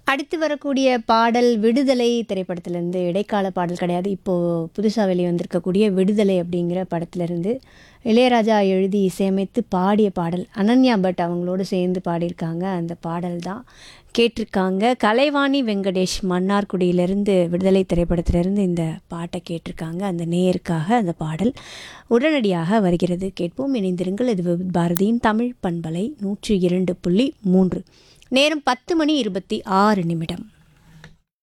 அடுத்து வரக்கூடிய பாடல் விடுதலை திரைப்படத்திலேருந்து இடைக்கால பாடல் கிடையாது இப்போது புதுசாக வெளியே வந்திருக்கக்கூடிய விடுதலை அப்படிங்கிற படத்திலிருந்து இளையராஜா எழுதி இசையமைத்து பாடிய பாடல் அனன்யா பட் அவங்களோடு சேர்ந்து பாடியிருக்காங்க அந்த பாடல் தான் கேட்டிருக்காங்க கலைவாணி வெங்கடேஷ் மன்னார்குடியிலிருந்து விடுதலை திரைப்படத்திலிருந்து இந்த பாட்டை கேட்டிருக்காங்க அந்த நேயருக்காக அந்த பாடல் உடனடியாக வருகிறது கேட்போம் இணைந்திருங்கள் இது விவித் பாரதியின் தமிழ் பண்பலை நூற்றி இரண்டு புள்ளி மூன்று நேரம் பத்து மணி இருபத்தி ஆறு நிமிடம்